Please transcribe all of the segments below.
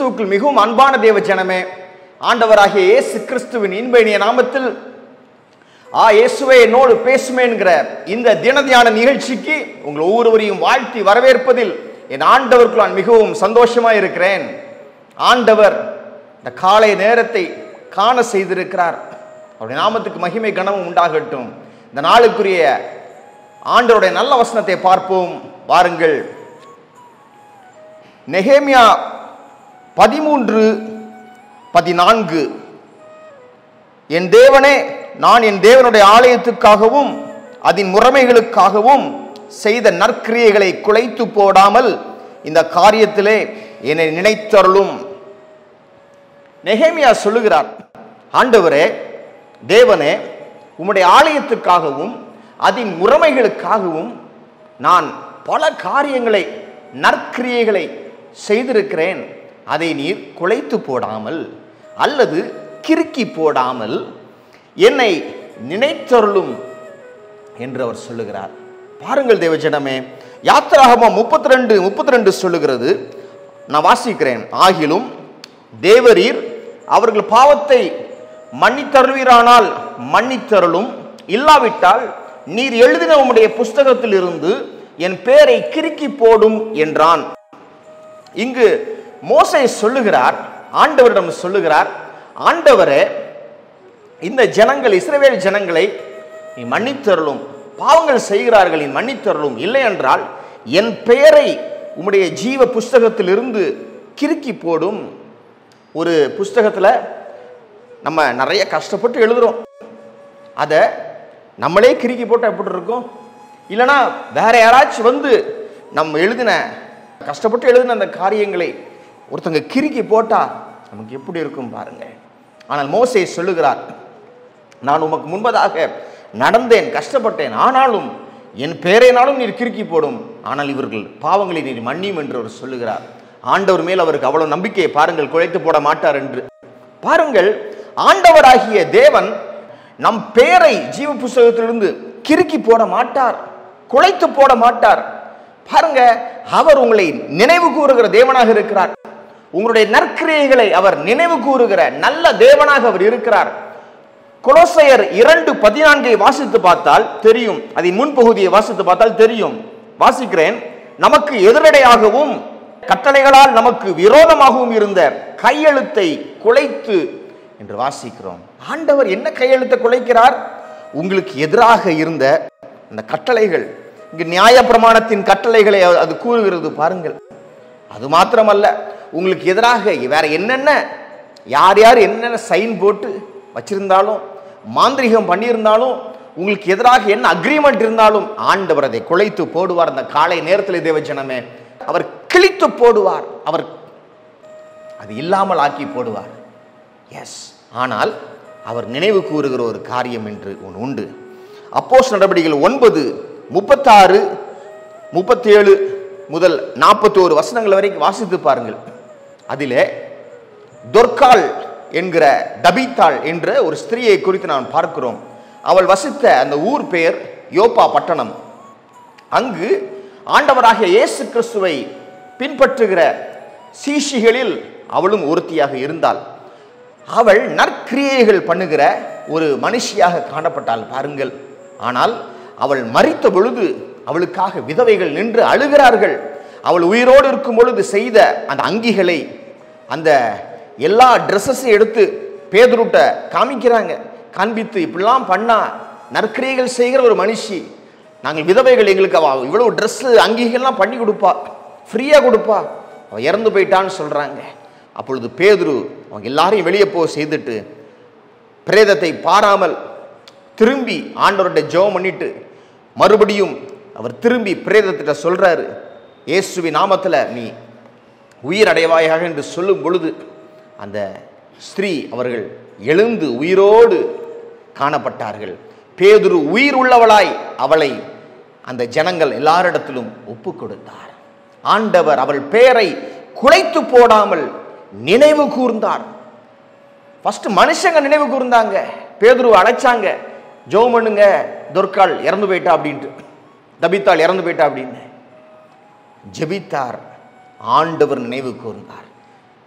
கிறிஸ்துவுக்குள் மிகவும் அன்பான தேவ ஜனமே ஆண்டவராகிய இயேசு கிறிஸ்துவின் இன்ப இனிய நாமத்தில் ஆ இயேசுவே என்னோடு பேசுமே என்கிற இந்த தினதியான நிகழ்ச்சிக்கு உங்கள் ஒவ்வொருவரையும் வாழ்த்தி வரவேற்பதில் என் ஆண்டவருக்குள் நான் மிகவும் சந்தோஷமா இருக்கிறேன் ஆண்டவர் இந்த காலை நேரத்தை காண செய்திருக்கிறார் அவருடைய நாமத்துக்கு மகிமை கனமும் உண்டாகட்டும் இந்த நாளுக்குரிய ஆண்டவருடைய நல்ல வசனத்தை பார்ப்போம் வாருங்கள் நெகேமியா பதிமூன்று பதினான்கு என் தேவனே நான் என் தேவனுடைய ஆலயத்துக்காகவும் அதன் முறைமைகளுக்காகவும் செய்த நற்கிரியைகளை குலைத்து போடாமல் இந்த காரியத்திலே என்னை நினைத்தருளும் நெகேமியா சொல்லுகிறார் ஆண்டவரே தேவனே உம்முடைய ஆலயத்துக்காகவும் அதன் முறைமைகளுக்காகவும் நான் பல காரியங்களை நற்கிரியைகளை செய்திருக்கிறேன் அதை நீர் குலைத்து போடாமல் அல்லது கிறுக்கி போடாமல் என்னை நினைத்தருளும் என்று அவர் சொல்லுகிறார் பாருங்கள் தேவஜனமே யாத்திராகமம் முப்பத்தி ரெண்டு முப்பத்தி ரெண்டு சொல்லுகிறது நான் வாசிக்கிறேன் ஆகிலும் தேவரீர் அவர்கள் பாவத்தை மன்னித்தருவீரானால் மன்னித்தருளும் இல்லாவிட்டால் நீர் எழுதின உம்முடைய புஸ்தகத்தில் இருந்து என் பேரை கிறுக்கி போடும் என்றான் இங்கு மோசை சொல்லுகிறார் ஆண்டவரிடம் சொல்லுகிறார் ஆண்டவரே இந்த ஜனங்கள் இஸ்ரவேல் ஜனங்களை நீ மன்னித்தருளும் பாவங்கள் செய்கிறார்கள் நீ மன்னித்தருளும் இல்லை என்றால் என் பெயரை உம்முடைய ஜீவ புஸ்தகத்தில் இருந்து கிறுக்கி போடும் ஒரு புஸ்தகத்தில் நம்ம நிறைய கஷ்டப்பட்டு எழுதுறோம் அதை நம்மளே கிறுக்கி போட்டால் எப்படி இருக்கும் இல்லைனா வேற யாராச்சும் வந்து நம்ம எழுதின கஷ்டப்பட்டு எழுதின அந்த காரியங்களை ஒருத்தங்க கிறுக்கி போட்டா நமக்கு எப்படி இருக்கும் பாருங்க ஆனால் மோசே சொல்லுகிறார் நான் உமக்கு முன்பதாக நடந்தேன் கஷ்டப்பட்டேன் ஆனாலும் என் பேரைனாலும் நீர் கிறுக்கி போடும் ஆனால் இவர்கள் பாவங்களை நீர் மன்னியும் என்று அவர் சொல்லுகிறார் ஆண்டவர் மேல் அவருக்கு அவ்வளவு நம்பிக்கையை பாருங்கள் குழைத்து போட மாட்டார் என்று பாருங்கள் ஆண்டவராகிய தேவன் நம் பேரை ஜீவ புஸ்தகத்திலிருந்து கிறுக்கி போட மாட்டார் குலைத்து போட மாட்டார் பாருங்க அவர் உங்களை நினைவு கூறுகிற தேவனாக இருக்கிறார் உங்களுடைய நற்கிரியைகளை அவர் நினைவு கூறுகிற நல்ல தேவனாக அவர் இருக்கிறார் கொலோசையர் இரண்டு பதினான்கை வாசித்து பார்த்தால் தெரியும் அதன் முன்பகுதியை வாசித்து பார்த்தால் தெரியும் வாசிக்கிறேன் நமக்கு எதிரடையாகவும் கட்டளைகளால் நமக்கு விரோதமாகவும் இருந்த கையெழுத்தை குலைத்து என்று வாசிக்கிறோம் ஆண்டவர் என்ன கையெழுத்தை குலைக்கிறார் உங்களுக்கு எதிராக இருந்த அந்த கட்டளைகள் இங்கு நியாய பிரமாணத்தின் கட்டளைகளை அது கூறுகிறது பாருங்கள் அது மாத்திரமல்ல உங்களுக்கு எதிராக வேற என்னென்ன யார் யார் என்னென்ன சைன் போட்டு வச்சிருந்தாலும் மாந்திரிகம் பண்ணியிருந்தாலும் உங்களுக்கு எதிராக என்ன அக்ரிமெண்ட் இருந்தாலும் ஆண்டவர் அதை குலைத்து போடுவார் அந்த காலை நேரத்தில் தேவஜனமே அவர் கிழித்து போடுவார் அவர் அது இல்லாமல் ஆக்கி போடுவார் எஸ் ஆனால் அவர் நினைவு கூறுகிற ஒரு காரியம் என்று ஒன்று உண்டு அப்போஸ் நடவடிக்கைகள் ஒன்பது முப்பத்தாறு முப்பத்தேழு முதல் நாற்பத்தோரு வசனங்கள் வரைக்கும் வாசித்து பாருங்கள் அதிலே தொர்கால் என்கிற தபித்தாள் என்ற ஒரு ஸ்திரீயை குறித்து நாம் பார்க்கிறோம் அவள் வசித்த அந்த ஊர் பெயர் யோப்பா பட்டணம் அங்கு ஆண்டவராகிய இயேசு கிறிஸ்துவை பின்பற்றுகிற சீஷிகளில் அவளும் ஒருத்தியாக இருந்தாள் அவள் நற்கிரியைகள் பண்ணுகிற ஒரு மனுஷியாக காணப்பட்டாள் பாருங்கள் ஆனால் அவள் மறித்த பொழுது அவளுக்காக விதவைகள் நின்று அழுகிறார்கள் அவள் உயிரோடு இருக்கும் பொழுது செய்த அந்த அங்கிகளை அந்த எல்லா ட்ரெஸ்ஸஸையும் எடுத்து பேதுருட்ட காமிக்கிறாங்க காண்பித்து இப்படிலாம் பண்ணா நற்கிரியைகள் செய்கிற ஒரு மனுஷி நாங்கள் விதவைகள் எங்களுக்கு அவ இவ்வளவு ட்ரெஸ்ஸு அங்கிகள்லாம் பண்ணி கொடுப்பா ஃப்ரீயாக கொடுப்பா அவள் இறந்து போயிட்டான்னு சொல்கிறாங்க அப்பொழுது பேதுரு அவங்க எல்லாரையும் வெளியே போக செய்துட்டு பிரேதத்தை பாராமல் திரும்பி ஆண்டவர்கிட்ட ஜெபம் பண்ணிட்டு மறுபடியும் அவர் திரும்பி பிரேதத்திட்ட சொல்றாரு இயேசுவி நாமத்தில் நீ உயிர் அடைவாயாக என்று சொல்லும் பொழுது அந்த ஸ்திரீ அவர்கள் எழுந்து உயிரோடு காணப்பட்டார்கள் பேதுரு உயிர் உள்ளவளாய் அவளை அந்த ஜனங்கள் எல்லாரிடத்திலும் ஒப்பு கொடுத்தார் ஆண்டவர் அவள் பெயரை குலைத்து போடாமல் நினைவு கூர்ந்தார் ஃபர்ஸ்ட் மனுஷங்க நினைவு கூர்ந்தாங்க பேதுருவை அழைச்சாங்க ஜோம் பண்ணுங்க துர்கால் இறந்து போயிட்டா அப்படின்ட்டு தபித்தாள் இறந்து போயிட்டா அப்படின்னு ஜெபித்தார் ஆண்டவர் நினைவு கூர்ந்தார்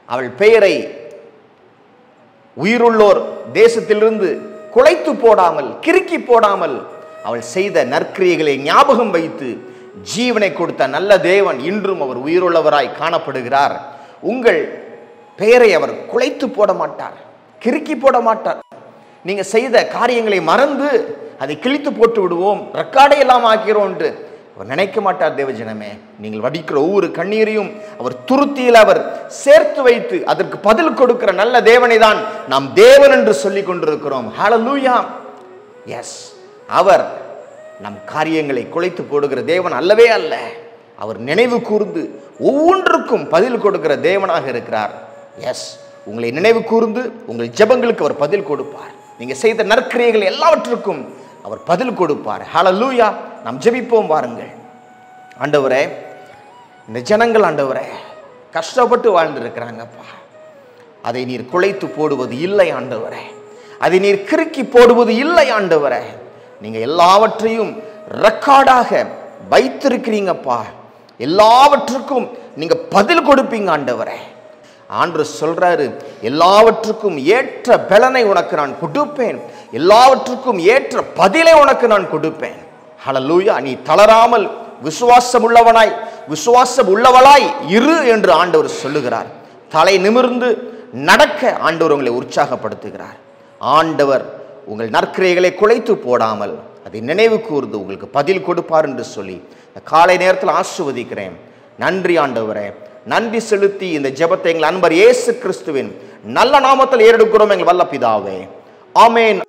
அவள் பெயரை உயிருள்ளோர் தேசத்திலிருந்து குலைத்து போடாமல் கிறுக்கி போடாமல் அவள் செய்த நற்கிரியைகளை ஞாபகம் வைத்து ஜீவனை கொடுத்த நல்ல தேவன் இன்றும் அவர் உயிருள்ளவராய் காணப்படுகிறார் உங்கள் பெயரை அவர் குலைத்து போட மாட்டார் கிறுக்கி போட மாட்டார் நீங்க செய்த காரியங்களை மறந்து அதை கிழித்து போட்டு விடுவோம் ரெக்கார்டை எல்லாம் ஆக்கிறோம் என்று அவர் நினைக்க மாட்டார் தேவஜனமே நீங்கள் வடிக்கிற ஒவ்வொரு கண்ணீரையும் அவர் துருத்தியில் அவர் சேர்த்து வைத்து அதற்கு பதில் கொடுக்கிற நல்ல தேவனை தான் நாம் தேவன் என்று சொல்லிக் கொண்டிருக்கிறோம் ஹalleluya எஸ் அவர் நம் காரியங்களை குலைத்து போடுகிற தேவன் அல்லவே அல்ல அவர் நினைவு கூர்ந்து ஒவ்வொன்றுக்கும் பதில் கொடுக்கிற தேவனாக இருக்கிறார் எஸ் உங்களை நினைவு கூர்ந்து உங்கள் ஜெபங்களுக்கு அவர் பதில் கொடுப்பார் நீங்க செய்த நற்கிரியைகள் எல்லாவற்றுக்கும் அவர் பதில் கொடுப்பார் ஹalleluya நாம் ஜெபிப்போம் வாருங்கள் ஆண்டவரே இந்த ஜனங்கள் ஆண்டவரே கஷ்டப்பட்டு வாழ்ந்திருக்கிறாங்கப்பா அதை நீர் குலைத்து போடுவது இல்லை ஆண்டவரே அதை நீர் கிறுக்கி போடுவது இல்லை ஆண்டவரே நீங்க எல்லாவற்றையும் ரெக்கார்டாக வைத்திருக்கிறீங்கப்பா எல்லாவற்றுக்கும் நீங்க பதில் கொடுப்பீங்க ஆண்டவரே ஆண்டு சொல்றாரு எல்லாவற்றுக்கும் ஏற்ற பலனை உனக்கு நான் கொடுப்பேன் எல்லாவற்றுக்கும் ஏற்ற பதிலை உனக்கு நான் கொடுப்பேன் ஹalleluya நீ தளராமல் விசுவாசம் உள்ளவனாய் விசுவாசம் உள்ளவளாய் இரு என்று ஆண்டவர் சொல்லுகிறார் தலை நிமிர்ந்து நடக்க ஆண்டவர் உங்களை உற்சாகப்படுத்துகிறார் ஆண்டவர் உங்கள் நற்கிரைகளை குலைத்து போடாமல் அதை நினைவு கூர்ந்து உங்களுக்கு பதில் கொடுப்பார் என்று சொல்லி இந்த காலை நேரத்தில் ஆசிர்வதிக்கிறேன் நன்றி ஆண்டவரே நன்றி செலுத்தி இந்த ஜெபத்தை எங்கள் அன்பர் இயேசு கிறிஸ்துவின் நல்ல நாமத்தில் ஏறெடுக்கிறோம் எங்கள் வல்ல பிதாவே ஆமேன்